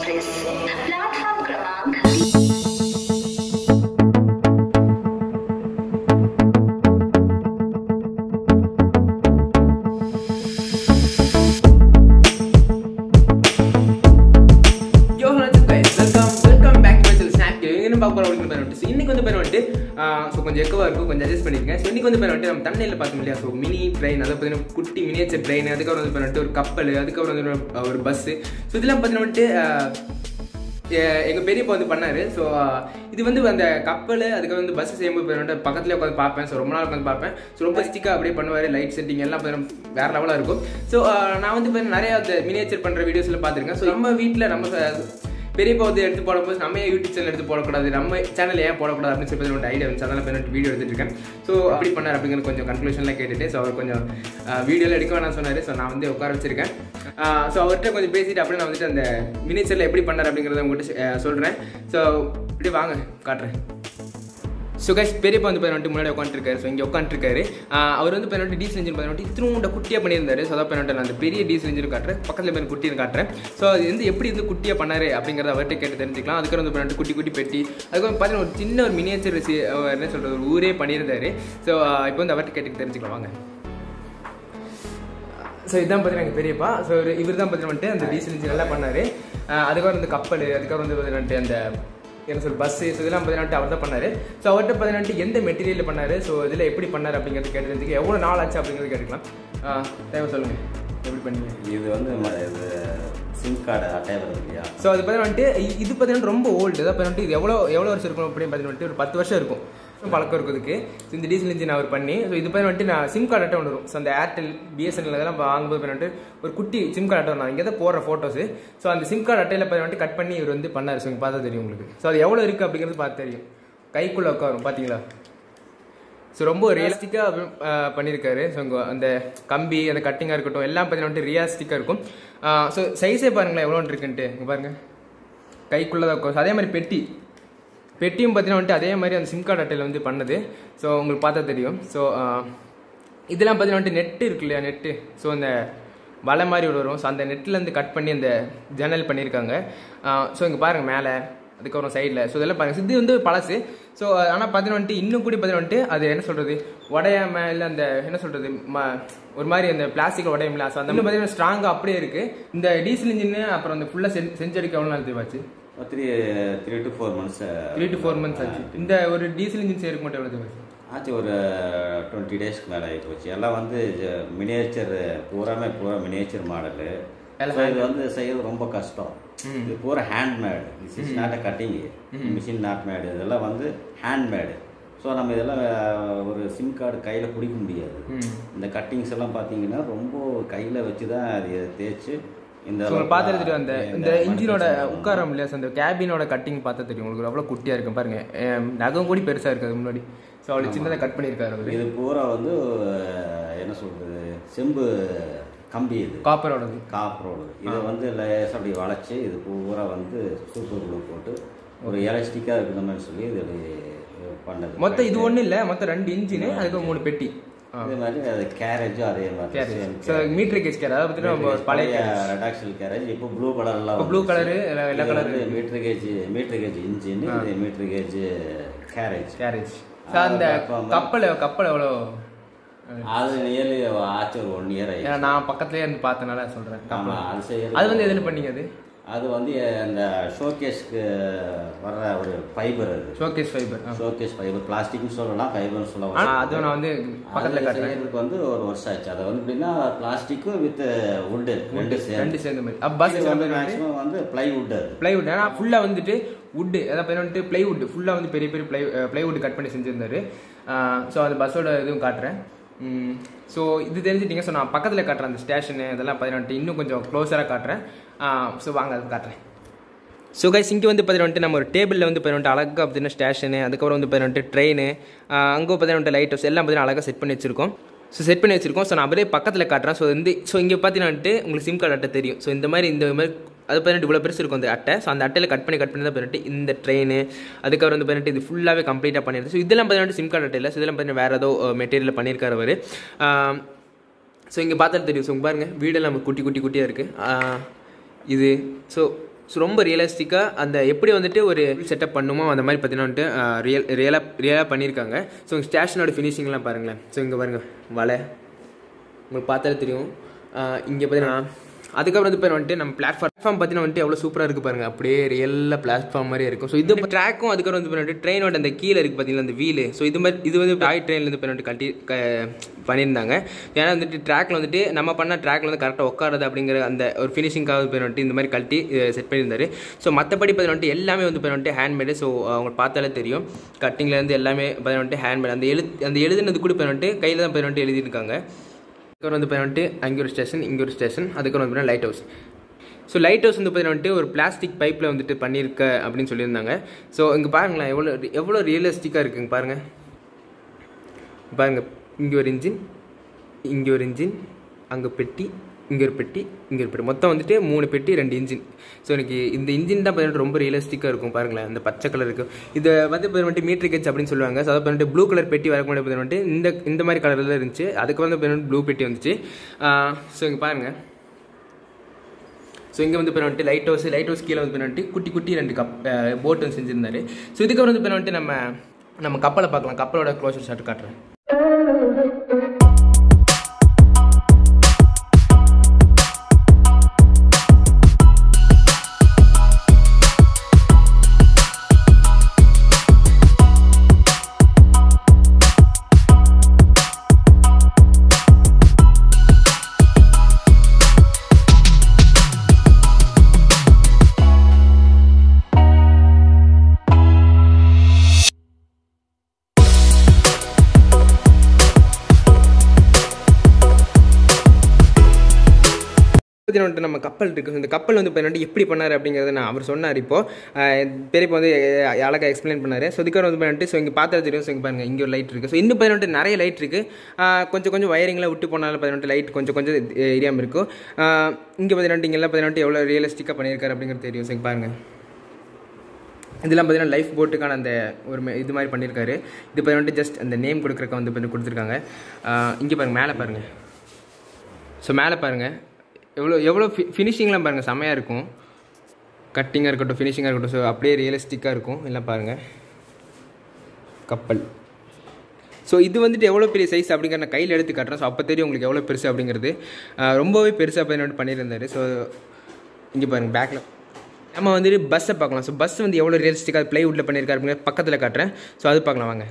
express platform क्रमांक yo hello guys welcome welcome back to my snap என்ன பார்க்க போறோம் அப்படின்னு பண்ணிட்டு ஸோ இன்னைக்கு வந்து பேர் வந்துட்டு ஸோ கொஞ்சம் எக்கவா இருக்கும் கொஞ்சம் அட்ஜஸ்ட் பண்ணிருக்கேன் ஸோ இன்னைக்கு வந்து பேர் வந்துட்டு நம்ம தண்ணியில் பார்த்தோம் இல்லையா ஸோ மினி ட்ரெயின் அதை பார்த்தீங்கன்னா குட்டி மினியேச்சர் ட்ரெயின் அதுக்கப்புறம் வந்து பேர் வந்துட்டு ஒரு கப்பல் அதுக்கப்புறம் வந்து ஒரு- ஒரு பஸ்ஸு ஸோ இதெல்லாம் பார்த்தீங்கன்னா வந்துட்டு ஆஹ், எ- எங்க பெரியப்பா வந்து பண்ணாரு ஸோ இது வந்து அந்த கப்பல் அதுக்கு வந்து பஸ் செய்யும்போது போய் வந்துட்டு பக்கத்துல உட்காந்து பார்ப்பேன் ஸோ ரொம்ப நாள் உட்காந்து பார்ப்பேன் ஸோ ரொம்ப ஸ்டிக்காக அப்படியே பண்ணுவார் லைட் செட்டிங் எல்லாம் பார்த்தீங்கன்னா வேற லெவலாக இருக்கும் ஸோ நான் வந்து பார்த்தீங்கன்னா நிறைய அந்த மினியேச்சர் பண்ணுற வீடியோஸ்ல பார்த்துருக்கேன் ஸோ நம்ம வீட்டில் நம்ம ச- பெரியப்பா வந்து எடுத்து போடும்போது நம்ம ஏன் யூடியூப் சேனல் எடுத்து போடக்கூடாது நம்ம சேனல் ஏன் போடக்கூடாது அப்படின்னு சொல்லி ஒரு ஐடியா வந்து அதனால பண்ணிட்டு வீடியோ எடுத்துட்டு இருக்கேன் ஸோ அப்படி பண்ணார் அப்படிங்கிற கொஞ்சம் கன்க்ளூஷன்லாம் கேட்டுட்டு ஸோ அவர் கொஞ்சம் வீடியோவில் எடுக்க வேணாம் சொன்னார் ஸோ நான் வந்து உட்கார வச்சிருக்கேன் ஸோ அவர்கிட்ட கொஞ்சம் பேசிட்டு அப்படியே நான் வந்துட்டு அந்த மினிச்சரில் எப்படி பண்ணார் அப்படிங்கிறத உங்கள்கிட்ட சொல்கிறேன் ஸோ இப்படி வாங்க காட்டுறேன் ஸோ கைஸ் பெரியப்பா வந்து பதினெட்டு முன்னாடி உட்காந்துருக்காரு ஸோ இங்கே உட்காந்துருக்காரு அவர் வந்து பதினெட்டு டீசல் இன்ஜின் பதினெட்டு இத்தினோட குட்டியாக பண்ணியிருந்தாரு ஸோ அதான் பதினெட்டு நான் அந்த பெரிய டீசல் இன்ஜின் காட்டுறேன் பக்கத்தில் பேர் குட்டின்னு காட்டுறேன் ஸோ அது வந்து எப்படி வந்து குட்டியாக பண்ணாரு அப்படிங்கிறத அவர்கிட்ட கேட்டு தெரிஞ்சுக்கலாம் அதுக்கப்புறம் வந்து பதினெட்டு குட்டி குட்டி பெட்டி அதுக்கப்புறம் பார்த்தீங்கன்னா ஒரு சின்ன ஒரு மினியேச்சர் என்ன சொல்கிறது ஒரு ஊரே பண்ணியிருந்தாரு ஸோ இப்போ வந்து அவர்கிட்ட கேட்டு தெரிஞ்சுக்கலாம் வாங்க ஸோ இதான் பார்த்தீங்கன்னா எங்கள் பெரியப்பா ஸோ இவர் தான் பார்த்தீங்கன்னா வந்துட்டு அந்த டீசல் இன்ஜின் எல்லாம் பண்ணாரு அஹ் அதுக்கப்புறம் வந்து கப்பல் அதுக்கப்புறம் வந்து பார்த்தீங்கன்னா அந்த என்ன சொல் பஸ்ஸு ஸோ இதெல்லாம் பார்த்தீங்கன்னா அவர் தான் பண்ணாரு ஸோ அவர்கிட்ட பார்த்தீங்கன்னா எந்த மெட்டீரியல் பண்ணாரு ஸோ இதில் எப்படி பண்ணாரு அப்படிங்கிறது கேட்டு தெரிஞ்சுக்க எவ்வளோ நாள் ஆச்சு அப்படிங்கிறது கேட்டுக்கலாம் தேவை சொல்லுங்கள் எப்படி பண்ணீங்க இது வந்து ம- இது சிம் கார்டு அட்டை வருது இல்லையா ஸோ அது பார்த்தீங்கன்னா வந்துட்டு இ- இது பார்த்தீங்கன்னா ரொம்ப ஓல்டு இதை பார்த்தீங்கன்னா இது எவ்வளோ எவ்வளோ வருஷம் இருக்கும் அப்படின்னு பார்த்தீங்கன்னா ஒரு பத்து வருஷம் இருக்கும் So, பழக்கம் இருக்குதுக்கு ஸோ இந்த டீசல் இன்ஜின் அவர் பண்ணி ஸோ இது பார்த்தீங்கன்னா வந்துட்டு நான் சிம் கார்டு அட்டை ஒன்று வரும் ஸோ அந்த ஏர்டெல் பிஎஸ்என்எல் இதெல்லாம் வாங்கும்போது பண்ணிட்டு ஒரு குட்டி சிம் கார்டு அட்டை நான் இங்கே தான் போடுற ஃபோட்டோஸ் ஸோ அந்த சிம் கார்டு அட்டையில் வந்துட்டு கட் பண்ணி இவர் வந்து பண்ணார் ஸோ இங்கே பார்த்தா தெரியும் உங்களுக்கு ஸோ அது எவ்வளோ இருக்குது அப்படிங்கிறது பார்த்து தெரியும் கைக்குள்ளே உட்காரும் பார்த்தீங்களா ஸோ ரொம்ப ரியலிஸ்டிக்காக பண்ணியிருக்காரு ஸோ இங்கே அந்த கம்பி அந்த கட்டிங்காக இருக்கட்டும் எல்லாம் பார்த்தீங்கன்னா வந்துட்டு ரியலிஸ்டிக்காக இருக்கும் ஸோ சைஸே பாருங்களேன் எவ்வளோ இருக்குன்ட்டு இங்கே பாருங்க கைக்குள்ளே தான் இருக்கும் So, அதே மாதிரி பெட்டி பெட்டியும் பார்த்தீங்கன்னா வந்துட்டு அதே மாதிரி அந்த சிம் கார்டு அட்டையில் வந்து பண்ணது ஸோ உங்களுக்கு பார்த்தா தெரியும் ஸோ இதெல்லாம் பார்த்தீங்கன்னா வந்துட்டு நெட்டு இருக்கு இல்லையா நெட்டு ஸோ அந்த வலை மாதிரி ஒரு வரும் ஸோ அந்த நெட்லேருந்து கட் பண்ணி அந்த ஜன்னல் பண்ணியிருக்காங்க ஸோ இங்கே பாருங்கள் மேலே அதுக்கப்புறம் சைடில் ஸோ இதெல்லாம் பாருங்கள் இது வந்து பழசு ஸோ ஆனால் பார்த்தீங்கன்னா வந்துட்டு இன்னும் கூடி பார்த்தீங்கன்னா வந்துட்டு அது என்ன சொல்கிறது உடையாம இல்லை அந்த என்ன சொல்கிறது ம ஒரு மாதிரி அந்த பிளாஸ்டிக் உடையமில்ல ஸோ அந்த மாதிரி பார்த்தீங்கன்னா ஸ்ட்ராங்காக அப்படியே இருக்குது இந்த டீசல் இன்ஜின் அப்புறம் அந்த ஃபுல்லாக செஞ்சு செஞ்சடிக்க எவ்வளோ நாள் தேவாச்சு three three to four months three to four months ஆச்சு இந்த ஒரு டீசல் இன்ஜின் செய்யறதுக்கு மட்டும் எவ்வளோ தேவை ஆச்சு ஒரு டுவெண்ட்டி டேஸ்க்கு மேலே ஆகி போச்சு எல்லாம் வந்து மினியேச்சர் பூராமே பூரா மினியேச்சர் மாடலு எல்லாம் இது வந்து செய்யறது ரொம்ப கஷ்டம் இது பூரா handmade this is not a cutting machine not made இதெல்லாம் வந்து ஹேண்ட்மேடு ஸோ நம்ம இதெல்லாம் அஹ், ஒரு சிம் கார்டு கையில் பிடிக்க முடியாது இந்த கட்டிங்ஸ் எல்லாம் பார்த்தீங்கன்னா ரொம்ப கையில் வச்சு தான் அது தேய்ச்சி இந்த ஸோ உங்களுக்கு பார்த்து தெரியும் அந்த இந்த இன்ஜினோட உட்காரம் இல்லையா so அந்த கேபினோட கட்டிங் பார்த்தா தெரியும் உங்களுக்கு அவ்வளோ குட்டியாக இருக்கும் பாருங்க எம், நகம் கூடி பெருசாக இருக்காது முன்னாடி ஸோ அவ்வளோ சின்னதாக கட் பண்ணியிருக்காரு அவர் இது பூரா வந்து அஹ், என்ன சொல்றது செம்பு கம்பி இது காப்பரோடது காப்பரோடு இதை வந்து லேசாக அப்படி வளைச்சி இது பூரா வந்து சூப்பர் க்ளூ போட்டு ஒரு எலஸ்டிக்காக இருக்கணும்னு சொல்லி இது பண்ணது மொத்தம் இது ஒன்றும் இல்லை மொத்தம் ரெண்டு இன்ஜினு அதுக்கு மூணு பெட்டி இதே மாதிரி அது கேரேஜும் அதே மாதிரி carriage so metre gauge car அதாவது பார்த்தீங்கன்னா நம்ம பழைய ரெடாக்ஷல் கேரேஜ் இப்போ ப்ளூ கலர்லாம் இப்போ blue colour, எல்லா colour metre gauge metre gauge engine இது metre gauge carriage carriage so அந்த கப்பல் கப்பல் எவ்வளோ அது நியர்லி ஆச்சு ஒரு ஒன் இயர் ஆயிடுச்சு ஏன்னா நான் பக்கத்துலேயே இருந்து பார்த்தனால சொல்கிறேன் ஆமா அது செய்யறது அது வந்து எதில் பண்ணீங்க அது அது வந்து அந்த ஷோகேஸ்க்கு வர்ற ஒரு ஃபைபர் அது ஷோகேஸ் ஃபைபர் ஷோகேஸ் ஃபைபர் பிளாஸ்டிக்னு சொல்லலாம் ஃபைபர்னு ஆ சொல்லலாம் அதுவும் நான் வந்து பக்கத்தில் அது காட்டுறேன் செய்யறதுக்கு வந்து ஒரு வருஷம் ஆச்சு அதை வந்து எப்படின்னா பிளாஸ்டிக்கு வித் வுட் ரெண்டு சேர்ந்து ரெண்டு சேர்ந்த மாதிரி அப்போ பஸ் இது வந்து மேக்ஸிமம் வந்து பிளைவுட் அது பிளைவுட் ஏன்னா ஃபுல்லாக வந்துட்டு வுட்டு அதாவது வந்துட்டு பிளைவுட் ஃபுல்லாக வந்து பெரிய பெரிய ப்ளை பிளைவுட் கட் பண்ணி செஞ்சுருந்தாரு ஸோ அது பஸ்ஸோட இதுவும் காட்டுறேன் ஸோ இது தெரிஞ்சுட்டீங்க ஸோ நான் பக்கத்தில் காட்டுறேன் அந்த ஸ்டேஷனு இதெல்லாம் பதினெட்டு இன்னும் கொஞ்சம் க்ளோஸராக காட்டுறேன் ஸோ வாங்க அது காட்டுறேன் ஸோ கைஸ் இங்கே வந்து பதினெட்டு நம்ம ஒரு டேபிளில் வந்து பதினெட்டு அழகாக பார்த்தீங்கன்னா ஸ்டேஷனு அதுக்கப்புறம் வந்து பதினெட்டு ட்ரெயின் அங்கே பதினெட்டு லைட் ஹவுஸ் எல்லாம் பார்த்தீங்கன்னா அழகாக செட் பண்ணி வச்சிருக்கோம் ஸோ செட் பண்ணி வச்சிருக்கோம் ஸோ நான் அப்படியே பக்கத்தில் காட்டுறேன் ஸோ வந்து ஸோ இங்கே பார்த்தீங்கன்னா உங்களுக்கு சிம் கார்டு அட்டை தெரியும் ஸோ இந்த மாதிரி இந்த மாதிரி அது பதினெட்டு இவ்வளோ பெருசு இருக்கும் அந்த அட்டை ஸோ அந்த அட்டையில் கட் பண்ணி கட் பண்ணி தான் பண்ணிட்டு இந்த ட்ரெயின் அதுக்கப்புறம் வந்து பண்ணிட்டு இது ஃபுல்லாகவே கம்ப்ளீட்டாக பண்ணிடுது ஸோ இதெல்லாம் பதினெட்டு சிம் கார்டு அட்டையில் ஸோ இதெல்லாம் பார்த்தீங்கன்னா வேறு ஏதோ மெட்டீரியல் பண்ணியிருக்காரு அவர் ஸோ இங்கே பார்த்தா தெரியும் ஸோ இங்க பாருங்க வீடெல்லாம் நம்ம குட்டி குட்டி குட்டியாக இருக்குது இது ஸோ ஸோ ரொம்ப ரியலிஸ்டிக்காக அந்த எப்படி வந்துட்டு ஒரு செட்டப் பண்ணுமோ அந்த மாதிரி பார்த்தீங்கன்னா வந்துட்டு ரியல் ரியலாக ரியலாக பண்ணியிருக்காங்க ஸோ ஸ்டேஷனோட ஃபினிஷிங்லாம் பாருங்களேன் ஸோ இங்கே பாருங்கள் வலை உங்களுக்கு பார்த்தாலே தெரியும் இங்கே பார்த்தீங்கன்னா அதுக்கப்புறம் வந்து பேர் வந்துட்டு நம்ம பிளாட்ஃபார்ம் பிளாட்ஃபார்ம் பார்த்தீங்கன்னா வந்துட்டு எவ்வளோ சூப்பராக இருக்குது பாருங்கள் அப்படியே ரியலாக பிளாட்ஃபார்ம் மாதிரி இருக்கும் ஸோ இது ட்ராக்கும் அதுக்கப்புறம் வந்து பேர் வந்துட்டு ட்ரெயினோட அந்த கீழே இருக்குது பார்த்தீங்களா அந்த வீலு ஸோ இது மாதிரி இது வந்து டாய் ட்ரெயின்லேருந்து பேர் வந்துட்டு கட்டி க பண்ணியிருந்தாங்க ஏன்னா வந்துட்டு ட்ராக்ல வந்துட்டு நம்ம பண்ண ட்ராக்ல வந்து கரெக்டாக உட்காரது அப்படிங்கிற அந்த ஒரு ஃபினிஷிங்காக பேர் வந்துட்டு இந்த மாதிரி கழட்டி செட் பண்ணியிருந்தாரு ஸோ மற்றபடி பார்த்தீங்கன்னா வந்துட்டு எல்லாமே வந்து பேர் வந்துட்டு ஹேண்ட்மேடு ஸோ அவங்க பார்த்தாலே தெரியும் கட்டிங்லேருந்து எல்லாமே பார்த்தீங்கன்னா வந்துட்டு ஹேண்ட்மேட் அந்த எழு அந்த எழுதுனது கூட பேர் வந்துட்டு கையில் தான் பேர் வந்துட்டு எழுதியிருக்காங்க அதுக்கப்புறம் வந்து வந்துட்டு அங்கே ஒரு ஸ்டேஷன் இங்கே ஒரு ஸ்டேஷன் அதுக்கப்புறம் வந்து lighthouse so lighthouse வந்து பார்த்தீங்கன்னா வந்துட்டு ஒரு பிளாஸ்டிக் பைப்பில் வந்துட்டு பண்ணியிருக்க அப்படின்னு சொல்லியிருந்தாங்க ஸோ இங்கே பாருங்களேன் எவ்வளோ எவ்வளோ ரியலிஸ்டிக்காக இருக்குங்க பாருங்கள் பாருங்கள் இங்கே ஒரு இன்ஜின் இங்கே ஒரு இன்ஜின் அங்கே பெட்டி இங்கே ஒரு பெட்டி இங்கே ஒரு பெட்டி மொத்தம் வந்துட்டு மூணு பெட்டி ரெண்டு இன்ஜின் ஸோ எனக்கு இந்த இன்ஜின் தான் பார்த்தீங்கன்னா ரொம்ப ரியலிஸ்டிக்காக இருக்கும் பாருங்களேன் அந்த பச்சை கலர் இருக்கும் இதை வந்து இப்போ வந்துட்டு மீட்ரிக் ஹெச் அப்படின்னு சொல்லுவாங்க ஸோ அதை வந்துட்டு ப்ளூ கலர் பெட்டி வரக்கு முன்னாடி வந்துட்டு இந்த இந்த மாதிரி கலரில் இருந்துச்சு அதுக்கு வந்து இப்போ ப்ளூ பெட்டி வந்துச்சு ஸோ இங்கே பாருங்கள் ஸோ இங்கே வந்து இப்போ வந்துட்டு லைட் ஹவுஸ் லைட் ஹவுஸ் கீழே வந்து வந்துட்டு குட்டி குட்டி ரெண்டு கப் போட் வந்து செஞ்சிருந்தாரு ஸோ இதுக்கப்புறம் வந்து இப்போ வந்துட்டு நம்ம நம்ம கப்பலை பார்க்கலாம் கப்பலோட க்ளோசர் ஷாட் காட்டுறேன் பார்த்தீங்கன்னா வந்துட்டு நம்ம கப்பல் இருக்குது இந்த கப்பல் வந்து இப்போ வந்துட்டு எப்படி பண்ணார் அப்படிங்கிறத நான் அவர் சொன்னார் இப்போ பெரியப்பா வந்து அழகாக எக்ஸ்பிளைன் பண்ணார் ஸோ இதுக்காக வந்து பண்ணிட்டு ஸோ இங்கே பார்த்தா தெரியும் ஸோ இங்கே பாருங்கள் இங்கே ஒரு லைட் இருக்குது ஸோ இன்னும் பதினெட்டு நிறைய லைட் இருக்குது கொஞ்சம் கொஞ்சம் வயரிங்லாம் விட்டு போனாலும் பதினெட்டு லைட் கொஞ்சம் கொஞ்சம் எரியாமல் இருக்கும் இங்கே பதினெட்டு இங்கெல்லாம் பதினெட்டு எவ்வளோ ரியலிஸ்டிக்காக பண்ணியிருக்காரு அப்படிங்கிறது தெரியும் ஸோ இங்கே பாருங்கள் இதெல்லாம் பார்த்தீங்கன்னா லைஃப் போட்டுக்கான அந்த ஒரு இது மாதிரி பண்ணியிருக்காரு இது பார்த்தீங்கன்னா ஜஸ்ட் அந்த நேம் கொடுக்குறக்க வந்து பண்ணி கொடுத்துருக்காங்க இங்கே பாருங்கள் மேலே பாருங்கள் ஸோ மேலே பாருங்கள் எவ்வளோ எவ்வளோ ஃபி ஃபினிஷிங்லாம் பாருங்கள் செம்மையாக இருக்கும் கட்டிங்காக இருக்கட்டும் ஃபினிஷிங்காக இருக்கட்டும் ஸோ அப்படியே ரியலிஸ்டிக்காக இருக்கும் எல்லாம் பாருங்கள் கப்பல் ஸோ இது வந்துட்டு எவ்வளோ பெரிய சைஸ் அப்படிங்கிற நான் கையில் எடுத்து காட்டுறேன் ஸோ அப்போ தெரியும் உங்களுக்கு எவ்வளோ பெருசு அப்படிங்கிறது ரொம்பவே பெருசாக பண்ணிட்டு பண்ணியிருந்தார் ஸோ இங்கே பாருங்கள் பேக்கில் நம்ம வந்துட்டு பஸ்ஸை பார்க்கலாம் ஸோ பஸ் வந்து எவ்வளோ ரியலிஸ்டிக்காக ப்ளைவுட்டில் பண்ணியிருக்காரு அப்படிங்கிற பக்கத்தில் காட்டுறேன் ஸோ அது பார்க்கலாம் வாங்க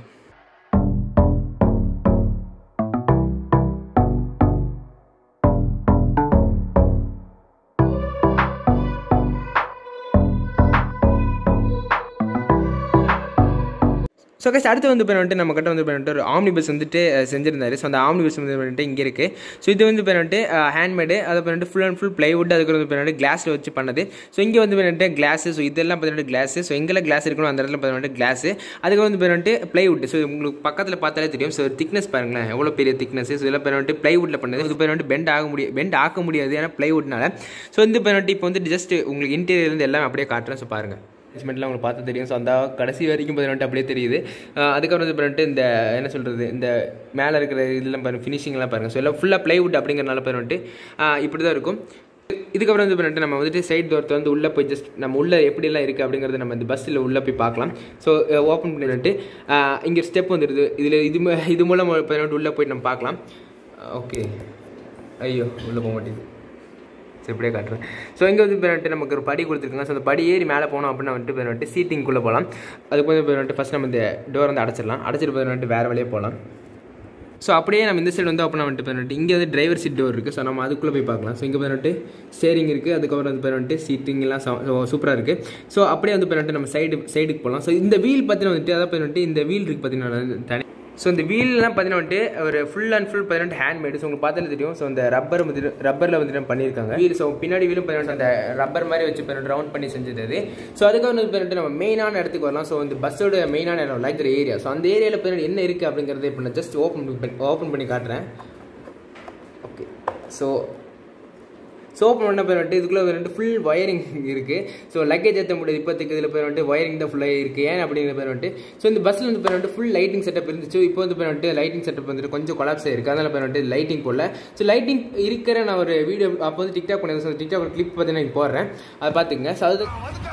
ஸோ கைஸ் அடுத்து வந்து வந்துட்டு நம்ம கிட்ட வந்து பண்ணிட்டு ஒரு ஆம்னி பஸ் வந்துட்டு செஞ்சிருந்தாரு ஸோ அந்த ஆம்னி பஸ் வந்து பண்ணிட்டு இங்கே இருக்குது ஸோ இது வந்து பண்ணிட்டு ஹேண்ட்மேடு அதை பண்ணிட்டு ஃபுல் அண்ட் ஃபுல் ப்ளைவுட் அதுக்கு வந்து பண்ணிட்டு கிளாஸில் வச்சு பண்ணது ஸோ இங்கே வந்து பண்ணிட்டு கிளாஸு ஸோ இதெல்லாம் பண்ணிட்டு கிளாஸு ஸோ எங்கெல்லாம் கிளாஸ் இருக்கணும் அந்த இடத்துல பண்ணிட்டு கிளாஸு அதுக்கு வந்து பண்ணிட்டு ப்ளைவுட் ஸோ உங்களுக்கு பக்கத்தில் பார்த்தாலே தெரியும் ஸோ திக்னஸ் பாருங்களேன் எவ்வளோ பெரிய திக்னஸ் ஸோ இதெல்லாம் பண்ணிட்டு ப்ளைவுட்டில் பண்ணது இது பண்ணிட்டு பெண்ட் ஆக முடியாது பெண்ட் ஆக்க முடியாது ஏன்னா ப்ளைவுட்னால ஸோ இந்த பண்ணிட்டு இப்போ வந்து ஜஸ்ட் உங்களுக்கு இன்டீரியர்லேருந்து எல்லாமே அப்படியே காட்டுறேன் ஸோ பாருங்கள் பேஸ்மெண்ட்லாம் உங்களுக்கு பார்த்து தெரியும் ஸோ அந்த கடைசி வரைக்கும் பதினெட்டு அப்படியே தெரியுது அதுக்கப்புறம் வந்து பண்ணிட்டு இந்த என்ன சொல்கிறது இந்த மேலே இருக்கிற இதெல்லாம் பாருங்கள் ஃபினிஷிங்லாம் பாருங்கள் ஸோ எல்லாம் ஃபுல்லாக ப்ளைவுட் அப்படிங்கிறனால பண்ணிட்டு இப்படி தான் இருக்கும் இதுக்கப்புறம் வந்து பண்ணிட்டு நம்ம வந்துட்டு சைட் டோர்த்தை வந்து உள்ளே போய் ஜஸ்ட் நம்ம உள்ளே எப்படிலாம் இருக்குது அப்படிங்கிறத நம்ம இந்த பஸ்ஸில் உள்ளே போய் பார்க்கலாம் ஸோ ஓப்பன் பண்ணிட்டு இங்கே ஸ்டெப் வந்துடுது இதில் இது இது மூலம் பதினெட்டு உள்ளே போய் நம்ம பார்க்கலாம் ஓகே ஐயோ உள்ளே போக மாட்டேங்குது ஸோ இப்படியே காட்டுறேன் ஸோ இங்கே வந்து வந்துட்டு நமக்கு ஒரு படி கொடுத்துருக்காங்க ஸோ அந்த படி ஏறி மேலே போனோம் அப்படின்னா வந்துட்டு வந்துட்டு சீட்டிங்குள்ளே போகலாம் அதுக்கு வந்து வந்துட்டு ஃபஸ்ட் நம்ம இந்த டோர் வந்து அடைச்சிடலாம் அடைச்சிட்டு வந்துட்டு வேறு வழியே போகலாம் ஸோ அப்படியே நம்ம இந்த சைடு வந்து ஓப்பன் வந்துட்டு பண்ணிட்டு இங்கே வந்து டிரைவர் சீட் டோர் இருக்குது ஸோ நம்ம அதுக்குள்ளே போய் பார்க்கலாம் ஸோ இங்கே வந்துட்டு ஸ்டேரிங் இருக்குது அதுக்கப்புறம் வந்து வந்துட்டு சீட்டிங்லாம் சூப்பராக இருக்குது ஸோ அப்படியே வந்து பண்ணிட்டு நம்ம சைடு சைடுக்கு போகலாம் ஸோ இந்த வீல் பார்த்தீங்கன்னா வந்துட்டு அதை பண்ணிட்டு இந்த வீல் இருக்குது பார்த்தீங்கன்னா தனி ஸோ இந்த வீல்லாம் பார்த்தீங்கன்னா வந்துட்டு ஒரு ஃபுல் அண்ட் ஃபுல் பார்த்தீங்கன்னா ஹேண்ட்மேடு ஸோ உங்களுக்கு பார்த்தாலே தெரியும் ஸோ இந்த ரப்பர் வந்துட்டு ரப்பரில் வந்துட்டு பண்ணியிருக்காங்க வீல் ஸோ பின்னாடி வீலும் பார்த்தீங்கன்னா அந்த ரப்பர் மாதிரி வச்சு பண்ணிட்டு ரவுண்ட் பண்ணி செஞ்சது அது ஸோ அதுக்கப்புறம் வந்து பண்ணிட்டு நம்ம மெயினான இடத்துக்கு வரலாம் ஸோ இந்த பஸ்ஸோட மெயினான இடம் லைக் ஏரியா ஸோ அந்த ஏரியாவில் பார்த்தீங்கன்னா என்ன இருக்குது அப்படிங்கிறத இப்போ நான் ஜஸ்ட் ஓப்பன் பண்ணி ஓப்பன் பண்ணி காட்டுறேன் ஓகே ஸோ ஸோ ஓப்பன் பண்ண போய் வந்துட்டு இதுக்குள்ளே வந்துட்டு ஃபுல் ஒயரிங் இருக்குது ஸோ லக்கேஜ் ஏற்ற முடியாது இப்போதைக்கு இதில் போய் வந்துட்டு ஒயரிங் தான் ஃபுல்லாக இருக்குது ஏன் அப்படிங்கிற பேர் வந்துட்டு ஸோ இந்த பஸ்ஸில் வந்து போய் வந்துட்டு ஃபுல் லைட்டிங் செட்டப் இருந்துச்சு இப்போ வந்து போய் வந்துட்டு லைட்டிங் செட்டப் வந்துட்டு கொஞ்சம் கொலாப்ஸ் ஆயிருக்கு அதனால போய் வந்துட்டு லைட்டிங் போடல ஸோ லைட்டிங் இருக்கிற நான் ஒரு வீடியோ அப்போ வந்து டிக்டாக் பண்ணியிருந்தேன் ஸோ டிக்டாக் ஒரு கிளிப் பார்த்தீங்கன்னா இங்க போடுறேன் அதை பார்த்துக்கங்க ஸோ அது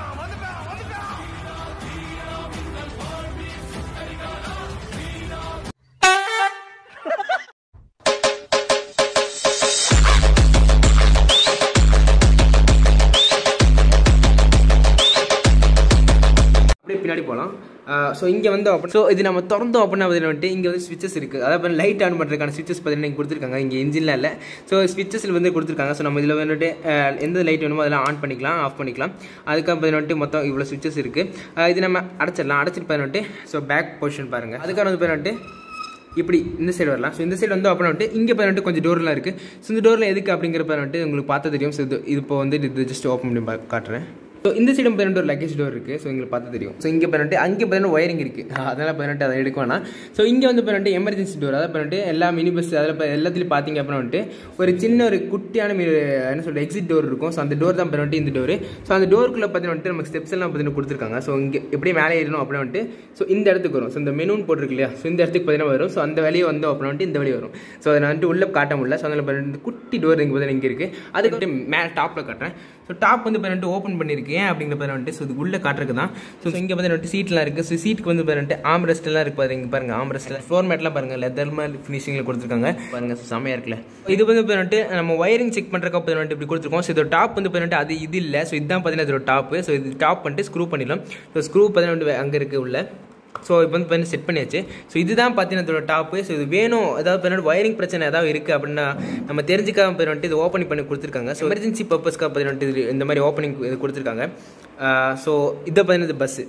அப்படியே பின்னாடி போகலாம் ஸோ இங்கே வந்து ஓப்பன் ஸோ இது நம்ம திறந்தோம் அப்படின்னா பதில் வந்துட்டு இங்கே வந்து ஸ்விட்சஸ் இருக்குது அதாவது லைட் ஆன் பண்ணுறதுக்கான ஸ்விட்சஸ் பார்த்தீங்கன்னா இங்கே கொடுத்துருக்காங்க இங்கே இன்ஜினில் இல்லை ஸோ ஸ்விட்சஸில் வந்து கொடுத்துருக்காங்க ஸோ நம்ம இதில் வந்துட்டு அஹ், எந்த லைட் வேணுமோ அதெல்லாம் ஆன் பண்ணிக்கலாம் ஆஃப் பண்ணிக்கலாம் அதுக்கப்புறம் பதில் வந்துட்டு மொத்தம் இவ்வளோ ஸ்விட்சஸ் இருக்குது இது நம்ம அடைச்சிடலாம் அடைச்சிட்டு பதில் வந்துட்டு ஸோ பேக் பொசிஷன் பாருங்கள் அதுக்கான வந்து பதில் வந்துட்டு இப்படி இந்த சைடு வரலாம் ஸோ இந்த சைடு வந்து அப்புறம் வந்துட்டு இங்கே வந்துட்டு கொஞ்சம் டோர்லாம் இருக்குது ஸோ இந்த டோரில் எதுக்கு அப்படிங்கிறப்ப வந்துட்டு உங்களுக்கு பார்த்து தெரியும் ஸோ இது இது இப்போ வந்து இது ஜஸ்ட் ஓப்பன் பண்ணி பா- காட்டுறேன் ஸோ இந்த சைடு பதினெட்டு ஒரு லக்கேஜ் டோர் இருக்குது ஸோ எங்களுக்கு பார்த்து தெரியும் ஸோ இங்கே பதினெட்டு அங்கே பதினெட்டு ஒயரிங் இருக்குது அதனால் பதினெட்டு அதை எடுக்க வேணாம் ஸோ இங்கே வந்து பதினெட்டு எமர்ஜென்சி டோர் அதாவது பதினெட்டு எல்லா மினி பஸ் அதில் இப்போ எல்லாத்துலையும் பார்த்தீங்க அப்புறம் வந்துட்டு ஒரு சின்ன ஒரு குட்டியான mi- என்ன சொல்ற எக்ஸிட் டோர் இருக்கும் ஸோ அந்த டோர் தான் பதினெட்டு இந்த டோர் ஸோ அந்த டோருக்குள்ளே பார்த்தீங்கன்னா வந்துட்டு நமக்கு ஸ்டெப்ஸ் எல்லாம் பார்த்தீங்கன்னா கொடுத்துருக்காங்க ஸோ இங்கே எப்படி மேலே ஏறணும் அப்படின்னு வந்துட்டு ஸோ இந்த இடத்துக்கு வரும் ஸோ இந்த மெனூன் போட்டிருக்கு இல்லையா ஸோ இந்த இடத்துக்கு பார்த்தீங்கன்னா வரும் ஸோ அந்த வழியே வந்து அப்புறம் வந்துட்டு இந்த வழி வரும் ஸோ அதை நான் வந்துட்டு உள்ளே காட்ட முடியல ஸோ அதில் பதினெட்டு குட்டி டோர் இங்கே பார்த்தீங்கன்னா இங்கே இருக்குது அதுக்கு வந்துட்டு மேலே டாப்பில் காட்டுறேன் ஸோ டாப் வந்து பதினெட்டு ஓப்பன் பண்ணியிருக்கு ஏன் அப்படிங்கிற பேர் வந்துட்டு ஸோ இது உள்ளே காட்டுறதுக்கு தான் ஸோ இங்கே வந்துட்டு சீட்லாம் இருக்குது ஸோ சீட்டுக்கு வந்து வந்துட்டு ஆம் ரெஸ்ட்லாம் இருக்கு பாருங்க பாருங்க ஆம் ரெஸ்ட் ஃப்ளோர் மேட்லாம் பாருங்க லெதர் மாதிரி ஃபினிஷிங்கில் கொடுத்துருக்காங்க பாருங்க so செமையாக இருக்குல்ல இது வந்து வந்துட்டு நம்ம ஒயரிங் செக் பண்ணுறக்கு வந்துட்டு இப்படி கொடுத்துருக்கோம் ஸோ இதோட டாப் வந்து வந்துட்டு அது இது இல்லை ஸோ இதுதான் பார்த்தீங்கன்னா இதோட டாப்பு ஸோ இது டாப் பண்ணிட்டு ஸ்க்ரூ பண்ணிடலாம் ஸோ ஸ்க்ரூ பார்த்தீங்கன்னா அங்கே இருக்குது உள்ள ஸோ இப்போ வந்து பண்ணி செட் பண்ணியாச்சு ஸோ இதுதான் பார்த்தீங்கன்னா இதோட டாப்பு ஸோ இது வேணும் ஏதாவது பின்னாடி ஒயரிங் பிரச்சனை ஏதாவது இருக்குது அப்படின்னா நம்ம தெரிஞ்சுக்காம போய் வந்துட்டு இது ஓப்பனிங் பண்ணி கொடுத்துருக்காங்க ஸோ எமர்ஜென்சி பர்பஸ்க்காக பார்த்தீங்கன்னா இது இந்த மாதிரி ஓப்பனிங் இது கொடுத்துருக்காங்க ஸோ இதை பார்த்தீங்கன்னா இது பஸ்ஸு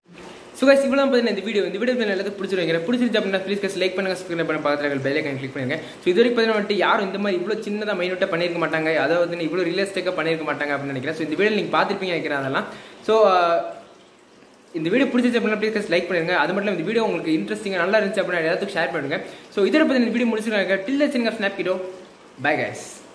ஸோ guys இவ்வளோ பார்த்தீங்கன்னா இந்த வீடியோ இந்த வீடியோ எல்லாத்தையும் பிடிச்சிருவீங்க பிடிச்சிருச்சு அப்படின்னா ப்ளீஸ் கஸ் லைக் பண்ணுங்க சப்ஸ்கிரைப் பண்ண பக்கத்தில் பெல் ஐக்கன் கிளிக் பண்ணுங்க ஸோ இது வரைக்கும் பார்த்தீங்கன்னா வந்துட்டு யாரும் இந்த மாதிரி இவ்வளோ சின்னதாக மைனூட்டாக பண்ணியிருக்க மாட்டாங்க அதாவது இவ்வளோ ரியலிஸ்டிக்காக பண்ணியிருக்க மாட்டாங்க அப்படின்னு நினைக்கிறேன் ஸோ இந்த வீடியோ நீங்கள் பார்த்துருப்பீங்க நினைக்கிறேன் அதெல்லாம் ஸோ இந்த வீடியோ பிடிச்சிச்சு அப்படின்னா ப்ளீஸ் லைக் பண்ணுங்க அது மட்டும் இல்லாம இந்த வீடியோ உங்களுக்கு இன்ட்ரெஸ்டிங்காக நல்லா இருந்துச்சு அப்படின்னா எல்லாத்துக்கும் ஷேர் பண்ணுங்க ஸோ இதில் பற்றி இந்த வீடியோ முடிச்சிருக்காங்க டில் சிங்க ஸ்னாப் கிடோ பை கைஸ்